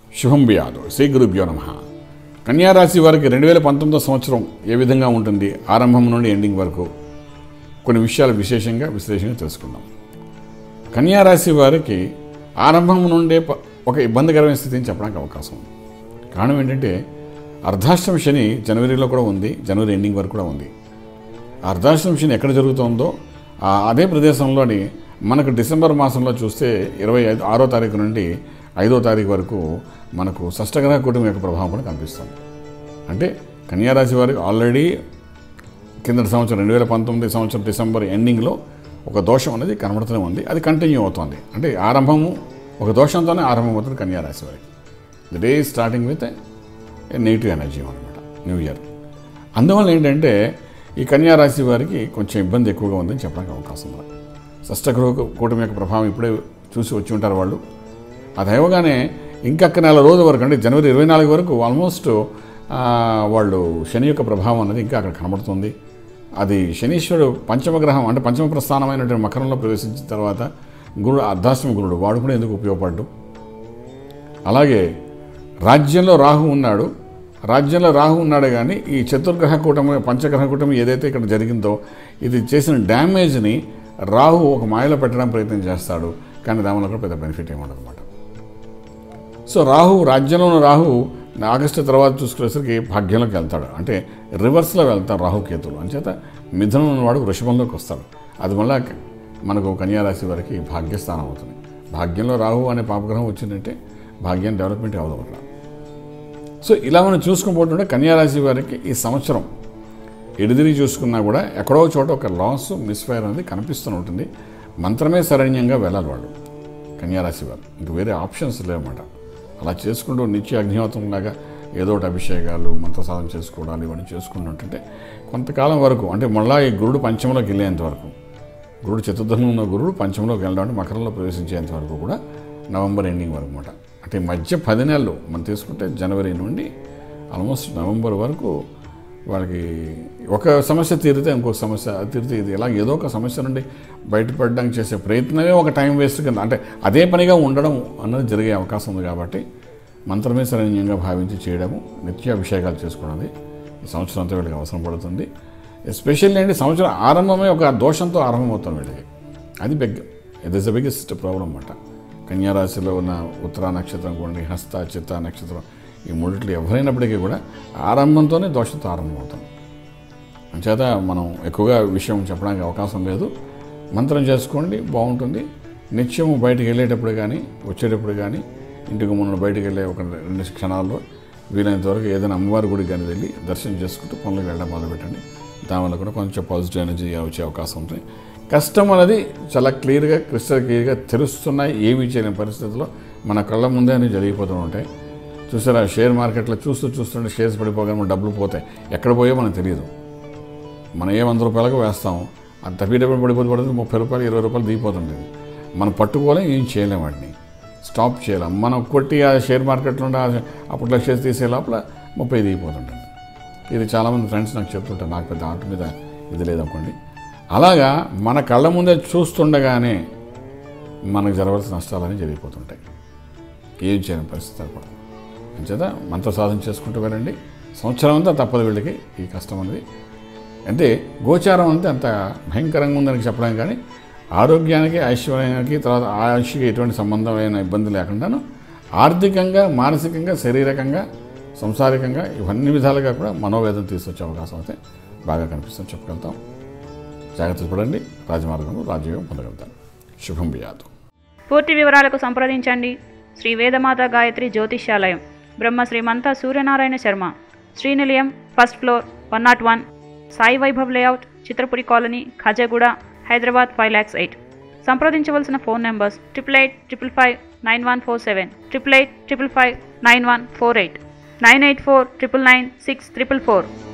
శుభం బియాదు శ్రీ గురుభ్యో నమ కన్యారాశి వారికి రెండు వేల పంతొమ్మిదో సంవత్సరం ఏ విధంగా ఉంటుంది ఆరంభం నుండి ఎండింగ్ వరకు కొన్ని విషయాలు విశేషంగా విశ్లేషంగా తెలుసుకుందాం కన్యారాశి వారికి ఆరంభం నుండే ప- ఒక ఇబ్బందికరమైన స్థితిని చెప్పడానికి అవకాశం ఉంది కారణం ఏంటంటే అర్ధాష్టమ శని జనవరిలో కూడా ఉంది జనవరి ఎండింగ్ వరకు కూడా ఉంది ఆ అర్ధాష్టమ శని ఎక్కడ జరుగుతుందో ఆ అదే ప్రదేశంలోని మనకు డిసెంబర్ మాసంలో చూస్తే ఇరవై ఐదు ఆరో తారీఖు నుండి ఐదో తారీఖు వరకు మనకు షష్టగ్రహ కుటుంబం యొక్క ప్రభావం కూడా కనిపిస్తుంది అంటే కన్యారాశి వారికి ఆల్రెడీ కిందటి సంవత్సరం రెండు వేల పంతొమ్మిది సంవత్సరం డిసెంబర్ ఎండింగ్లో ఒక దోషం అనేది కనబడుతూనే ఉంది అది కంటిన్యూ అవుతుంది అంటే ఆరంభము ఒక దోషంతోనే ఆరంభం అవుతుంది కన్యారాశి వారికి the day starting with negative energy అనమాట న్యూ ఇయర్ అందువల్ల ఏంటంటే ఈ కన్యారాశి వారికి కొంచెం ఇబ్బంది ఎక్కువగా ఉందని చెప్పడానికి అవకాశం ఉంది షష్టగ్రహ కూటమి యొక్క ప్రభావం ఇప్పుడే చూసి వచ్చి ఉంటారు వాళ్ళు అది అవ్వగానే ఇంకొక నెల రోజు వరకు అంటే జనవరి ఇరవై నాలుగు వరకు ఆల్మోస్ట్ ఆ, వాళ్ళు శని యొక్క ప్రభావం అనేది ఇంకా అక్కడ కనబడుతుంది అది శనీశ్వరుడు పంచమ గ్రహం అంటే పంచమ ప్రస్థానమైనటువంటి మకరంలో ప్రవేశించిన తర్వాత గురుడు అర్ధాష్టమ గురుడు వాడు కూడా ఎందుకు ఉపయోగపడ్డు అలాగే రాజ్యంలో రాహు ఉన్నాడు రాజ్యంలో రాహు ఉన్నాడు కానీ ఈ చతుర్గ్రహ కూటమి పంచగ్రహ కూటమి ఏదైతే ఇక్కడ జరిగిందో ఇది చేసిన డ్యామేజ్ని రాహు ఒక మాయలో పెట్టడానికి ప్రయత్నం చేస్తాడు కానీ దానివల్ల కూడా పెద్ద బెనిఫిట్ ఏమన్నమాట సో రాహు రాజ్యంలో ఉన్న రాహు ఆగస్టు తర్వాత చూసుకునేసరికి భాగ్యంలోకి వెళ్తాడు అంటే రివర్స్లో వెళ్తాడు రాహు కేతులు అంచేత మిథునం ఉన్నవాడు వృషభంలోకి వస్తాడు అది వల్ల మనకు కన్యారాశి వారికి భాగ్యస్థానం అవుతుంది భాగ్యంలో రాహు అనే పాపగ్రహం వచ్చిందంటే భాగ్యం డెవలప్మెంట్ అవ్వదు అక్కడ సో ఇలా మనం చూసుకుపోతుంటే కన్యారాశి వారికి ఈ సంవత్సరం ఎడిదిరి చూసుకున్నా కూడా ఎక్కడో చోట ఒక లాస్ మిస్ఫైర్ అనేది కనిపిస్తూనే ఉంటుంది మంత్రమే శరణ్యంగా వెళ్ళాలి వాళ్ళు కన్యారాశి వారు ఇంక వేరే ఆప్షన్స్ లేవన్నమాట అలా చేసుకుంటూ నిత్య అగ్నిహోత్రం లాగా ఏదో ఒకటి అభిషేకాలు మంత్రసాధన చేసుకోవడాలు ఇవన్నీ చేసుకుంటుంటే కొంతకాలం వరకు అంటే మళ్ళా ఈ గురుడు పంచంలోకి వెళ్ళేంత వరకు గురుడు చతుర్థంలో ఉన్న గురుడు పంచంలోకి వెళ్ళడం అంటే మకరంలో ప్రవేశించేంత వరకు కూడా నవంబర్ ఎండింగ్ వరకు అనమాట అంటే ఈ మధ్య పది నెలలు మనం తీసుకుంటే జనవరి నుండి ఆల్మోస్ట్ నవంబర్ వరకు వాళ్ళకి ఒక సమస్య తీరితే ఇంకొక సమస్య అది తీరితే ఇది ఇలా ఏదో ఒక సమస్య నుండి బయటపడడానికి చేసే ప్రయత్నమే ఒక టైం వేస్ట్ కింద అంటే అదే పనిగా ఉండడం అన్నది జరిగే అవకాశం ఉంది కాబట్టి మంత్రమే శరణ్యంగా భావించి చేయడము నిత్య అభిషేకాలు చేసుకోవడం ఈ సంవత్సరం అంతా వీళ్ళకి అవసరం పడుతుంది ఎస్పెషల్లీ ఏంటి సంవత్సరం ఆరంభమే ఒక దోషంతో ఆరంభమవుతాం వీళ్ళకి అది big it is the biggest problem అన్నమాట కన్యారాశిలో ఉన్న ఉత్తరా నక్షత్రం కూడా హస్త చిత్త నక్షత్రం ఈ మూడిట్లో ఎవరైనప్పటికీ కూడా ఆరంభంతోనే దోషంతో ఆరంభమవుతాం అంచేత మనం ఎక్కువగా విషయం చెప్పడానికి అవకాశం లేదు మంత్రం చేసుకోండి బాగుంటుంది నిత్యము బయటికి వెళ్ళేటప్పుడు కానీ వచ్చేటప్పుడు కానీ ఇంటికి ముందు బయటికి వెళ్ళే ఒక రెండు క్షణాల్లో వీలైనంత వరకు ఏదైనా అమ్మవారి గుడికి కానీ వెళ్ళి దర్శనం చేసుకుంటూ పనులకు వెళ్ళడం మొదలుపెట్టండి దానివల్ల కూడా కొంచెం పాజిటివ్ ఎనర్జీ వచ్చే అవకాశం ఉంటుంది కష్టం అనేది చాలా క్లియర్గా క్రిస్టల్ క్లియర్గా తెలుస్తున్నాయి ఏమీ చేయలేని పరిస్థితుల్లో మన కళ్ళ ముందే అన్ని జరిగిపోతూ ఉంటాయి చూసారా షేర్ మార్కెట్లో చూస్తూ చూస్తుంటే షేర్స్ పడిపోగానే మన డబ్బులు పోతాయి ఎక్కడ పోయో మనకు తెలియదు మనం ఏ వంద రూపాయలకు వేస్తాం అది తప్పిటప్పుడు పడిపోతే పడుతుంది ముప్పై రూపాయలు ఇరవై రూపాయలు దిగిపోతుంటుంది మనం పట్టుకోలేం ఏం చేయలేం వాటిని స్టాప్ చేయలేం మనం కొట్టి ఆ షేర్ మార్కెట్లో ఉండే ఆ- అప్పట్లో షేర్స్ తీసే లోపల ముప్పై దిగిపోతుంటుంది ఇది చాలామంది ఫ్రెండ్స్ నాకు చెప్తుంటారు నాకు పెద్ద ఆట మీద ఇది లేదనుకోండి అలాగా మన కళ్ళ ముందే చూస్తుండగానే మనకు జరగాల్సిన నష్టాలన్నీ జరిగిపోతుంటాయి ఏం చేయని పరిస్థితి ఏర్పడదు అంచేత మంత్ర సాధన చేసుకుంటూ వెళ్ళండి సంవత్సరం అంతా తప్పదు వీళ్ళకి ఈ కష్టం అనేది అంటే గోచారం అంతే అంత భయంకరంగా ఉందని చెప్పడం కానీ ఆరోగ్యానికి ఐశ్వర్యానికి తర్వాత ఆయుష్కి ఎటువంటి సంబంధమైన ఇబ్బంది లేకుండాను ఆర్థికంగా మానసికంగా శారీరకంగా సంసారికంగా ఇవన్నీ విధాలుగా కూడా మనోవేదన తీసుకొచ్చే అవకాశం అయితే బాగా కనిపిస్తుంది చెప్పగలుగుతాం జాగ్రత్తలు పడండి రాజమార్గంలో రాజయోగం పొందగలుగుతాం శుభం బియాదు పూర్తి వివరాలకు సంప్రదించండి Shri Vedamata Gayatri Jyotishyalayam Brahma Srimantha Suryanarayana Sharma Srinilayam first floor one nought one Sai Vaibhav layout Chitrapuri colony Khajaguda Hyderabad five lakhs eight సంప్రదించవలసిన phone numbers triple eight triple five nine one four seven triple eight triple five nine one four eight nine eight four triple nine six triple four